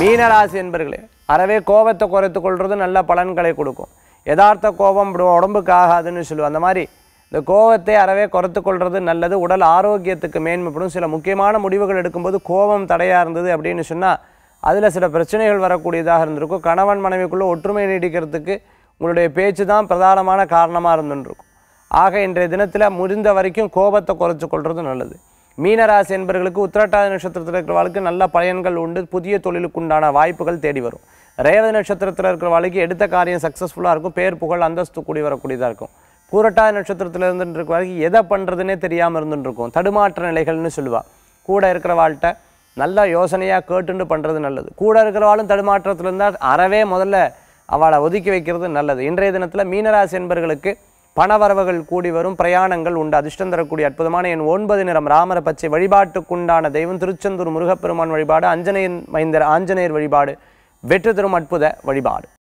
மீனராசி என்பர்களே அறவே கோபத்தை குறைத்து கொள்வது நல்ல பலன்களை கொடுக்கும் யதார்த்த கோபம் இப்படி உடம்புக்கு ஆகாதுன்னு சொல்லுவோம் அந்த மாதிரி இந்த கோபத்தை அறவே குறைத்து கொள்வது நல்லது உடல் ஆரோக்கியத்துக்கு மேன்மைப்படும் சில முக்கியமான முடிவுகள் எடுக்கும்போது கோபம் தடையாக இருந்தது அப்படின்னு சொன்னால் அதில் சில பிரச்சனைகள் வரக்கூடியதாக இருந்திருக்கும் கணவன் மனைவிக்குள்ளே ஒற்றுமை நீடிக்கிறதுக்கு உங்களுடைய பேச்சு தான் பிரதானமான காரணமாக இருந்துருக்கும் ஆக இன்றைய தினத்தில் முடிந்த வரைக்கும் கோபத்தை குறைச்சு கொள்வது நல்லது மீனராசி என்பவர்களுக்கு உத்திரட்டாதி நட்சத்திரத்தில் இருக்கிறவர்களுக்கு நல்ல பயன்கள் உண்டு புதிய தொழிலுக்கு உண்டான வாய்ப்புகள் தேடி வரும் ரேவதி நட்சத்திரத்தில் இருக்கிறவர்களுக்கு எடுத்த காரியம் சக்ஸஸ்ஃபுல்லாக இருக்கும் பேர் புகழ் அந்தஸ்து கூடி வரக்கூடியதாக இருக்கும் பூரட்டாதி நட்சத்திரத்தில் இருந்துட்டு இருக்கிறவர்களுக்கு எதை பண்ணுறதுனே தெரியாமல் இருந்துட்டு இருக்கும் தடுமாற்ற நிலைகள்னு சொல்லுவா கூட இருக்கிறவாள்கிட்ட நல்ல யோசனையாக கேட்டுண்டு பண்ணுறது நல்லது கூட இருக்கிறவாளும் தடுமாற்றத்தில் இருந்தால் அறவே முதல்ல அவளை ஒதுக்கி வைக்கிறது நல்லது இன்றைய தினத்தில் மீனராசி என்பவர்களுக்கு பணவரவுகள் கூடி வரும் பிரயாணங்கள் உண்டு அதிர்ஷ்டம் தரக்கூடிய அற்புதமான என் ஒன்பது நிறம் ராமர பச்சை வழிபாட்டுக்குண்டான தெய்வம் திருச்செந்தூர் முருகப்பெருமான் வழிபாடு அஞ்சனேயன் மைந்தர் ஆஞ்சநேயர் வழிபாடு வெற்றி தரும் அற்புத வழிபாடு